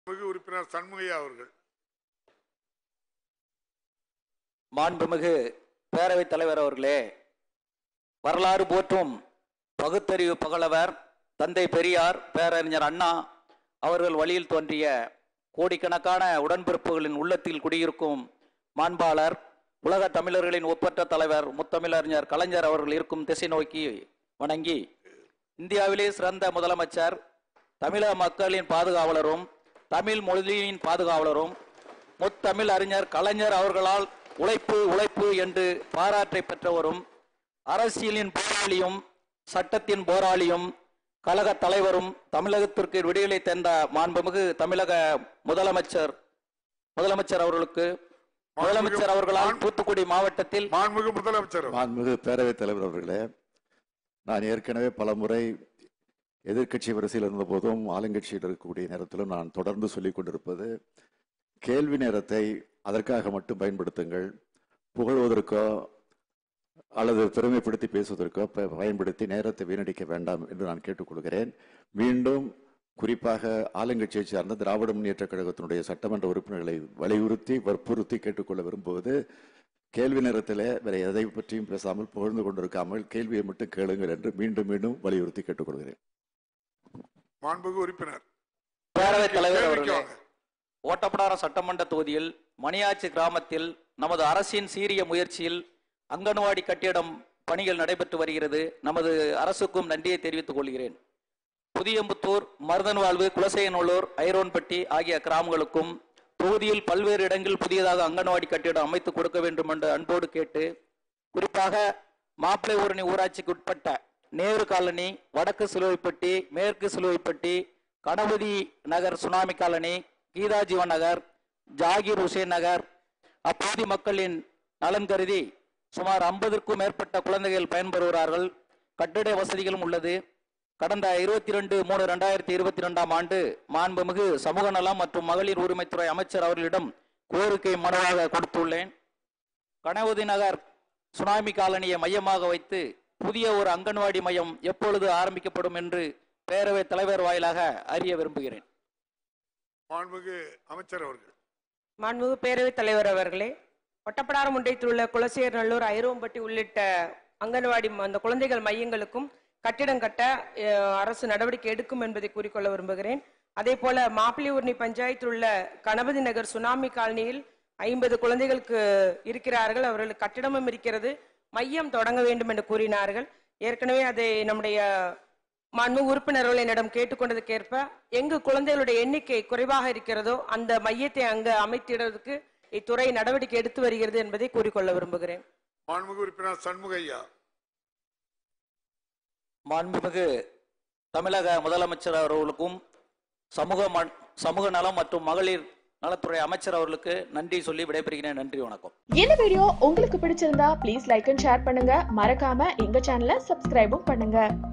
மிகு உறுப்பினர் சண்முகையா அவர்கள் மாண்புமிகு பேரவைத் தலைவர் அவர்களே வரலாறு போற்றும் பகுத்தறிவு புகழவர் தந்தை பெரியார் பேரறிஞர் அண்ணா அவர்கள் வழியில் தோன்றிய கோடிக்கணக்கான உடன்பிறப்புகளின் உள்ளத்தில் குடியிருக்கும் மாண்பாளர் உலக தமிழர்களின் ஒப்பற்ற தலைவர் முத்தமிழறிஞர் கலைஞர் அவர்கள் இருக்கும் திசை நோக்கி வணங்கி இந்தியாவிலே சிறந்த முதலமைச்சர் தமிழக மக்களின் பாதுகாவலரும் தமிழ் மொழியின் பாதுகாவலரும் முத்தமிழ் அறிஞர் கலைஞர் அவர்களால் உழைப்பு உழைப்பு என்று பாராட்டை பெற்றவரும் அரசியலின் போராளியும் சட்டத்தின் போராளியும் கழக தலைவரும் தமிழகத்திற்கு விடுதலை தந்த மாண்புமிகு தமிழக முதலமைச்சர் முதலமைச்சர் அவர்களுக்கு முதலமைச்சர் அவர்களால் தூத்துக்குடி மாவட்டத்தில் மாண்புமிகு முதலமைச்சர் அவர்கள். மாண்புமிகு பேரவைத் தலைவர் அவர்களே நான் ஏற்கனவே பலமுறை எதிர்க்கட்சி வரிசையில் இருந்த போதும் ஆளுங்கட்சியில் இருக்கக்கூடிய நேரத்திலும் நான் தொடர்ந்து சொல்லிக் கொண்டிருப்பது கேள்வி நேரத்தை அதற்காக மட்டும் பயன்படுத்துங்கள் புகழ்வதற்கோ அல்லது பெருமைப்படுத்தி பேசுவதற்கோ ப- பயன்படுத்தி நேரத்தை வீணடிக்க வேண்டாம் என்று நான் கேட்டுக்கொள்கிறேன் மீண்டும் குறிப்பாக ஆளுங்கட்சியை சார்ந்த திராவிட முன்னேற்ற கழகத்தினுடைய சட்டமன்ற உறுப்பினர்களை வலியுறுத்தி வற்புறுத்தி கேட்டுக்கொள்ள விரும்புவது கேள்வி நேரத்தில் வேற எதை பற்றியும் பேசாமல் புகழ்ந்து கொண்டிருக்காமல் கேள்வியை மட்டும் கேளுங்கள் என்று மீண்டும் மீண்டும் வலியுறுத்தி கேட்டுக்கொள்கிறேன் மாண்புமிகு உறுப்பினர் பேரவைத் தலைவர் கேள்விக்கு அவர்களே வாங்க. ஓட்டப்படாரம் சட்டமன்ற தொகுதியில் மணியாச்சி கிராமத்தில் நமது அரசின் சீரிய முயற்சியில் அங்கன்வாடி கட்டிடம் பணிகள் நடைபெற்று வருகிறது நமது அரசுக்கும் நன்றியை தெரிவித்துக் கொள்கிறேன் புதியம்புத்தூர் மருதன்வாழ்வு குலசையநல்லூர் ஐரோன்பட்டி ஆகிய கிராமங்களுக்கும் தொகுதியில் பல்வேறு இடங்களில் புதியதாக அங்கன்வாடி கட்டிடம் அமைத்து கொடுக்க வேண்டும் என்று அன்போடு கேட்டு குறிப்பாக மாப்பிளை ஊரணி ஊராட்சிக்கு உட்பட்ட நேரு காலனி வடக்கு சிலுவைப்பட்டி மேற்கு சிலுவைப்பட்டி கணபதி நகர் சுனாமி காலனி கீதாஜீவன் நகர் ஜாகிர் ஹுசேன் நகர் அப்பகுதி மக்களின் நலன் கருதி சுமார் ஐம்பதுக்கும் மேற்பட்ட குழந்தைகள் பயன்பெறுகிறார்கள் கட்டிட வசதிகளும் உள்ளது கடந்த இருபத்தி ரெண்டு மூணு ரெண்டாயிரத்தி இருபத்தி ரெண்டாம் ஆண்டு மாண்புமிகு சமூக நலம் மற்றும் மகளிர் உரிமைத்துறை அமைச்சர் அவர்களிடம் கோரிக்கை மனுவாக கொடுத்துள்ளேன் கணபதி நகர் சுனாமி காலனியை மையமாக வைத்து புதிய ஒரு அங்கன்வாடி மையம் எப்பொழுது ஆரம்பிக்கப்படும் என்று பேரவைத் தலைவர் வாயிலாக அறிய விரும்புகிறேன் மாண்புமிகு அமைச்சர் அவர்கள் மாண்புமிகு பேரவைத் தலைவர் அவர்களே ஒட்டப்படாரம் ஒன்றியத்தில் உள்ள குலசேர் நல்லூர் ஐரோம்பட்டி உள்ளிட்ட அங்கன்வாடி ம- அந்த குழந்தைகள் மையங்களுக்கும் கட்டிடம் கட்ட அஹ், அரசு நடவடிக்கை எடுக்கும் என்பதை கூறிக்கொள்ள விரும்புகிறேன் அதே போல மாப்பிள்ளையூர்னி பஞ்சாயத்தில் உள்ள கணபதி நகர் சுனாமி காலனியில் ஐம்பது குழந்தைகளுக்கு இருக்கிறார்கள் அவர்களுக்கு கட்டிடமும் இருக்கிறது மையம் தொடங்க வேண்டும் என்று கூறினார்கள் ஏற்கனவே அதை நம்முடைய மாண்பு உறுப்பினர்கள் என்னிடம் கேட்டுக்கொண்டதுக்கேற்ப எங்கு குழந்தைகளுடைய எண்ணிக்கை குறைவாக இருக்கிறதோ அந்த மையத்தை அங்கு அமைத்திடுவதற்கு இத்துறை நடவடிக்கை எடுத்து வருகிறது என்பதை கூறிக்கொள்ள விரும்புகிறேன் மாண்புமிகு உறுப்பினர் சண்முகையா மாண்புமிகு தமிழக முதலமைச்சர் அவர்களுக்கும் சமூக ம- சமூக நலம் மற்றும் மகளிர் நலத்துறை அமைச்சர் அவர்களுக்கு நன்றி சொல்லி விடைபெறுகிறேன் நன்றி வணக்கம் இந்த வீடியோ உங்களுக்கு பிடிச்சிருந்தா ப்ளீஸ் லைக் அண்ட் ஷேர் பண்ணுங்க மறக்காம எங்க சேனலை சப்ஸ்கிரைபும் பண்ணுங்க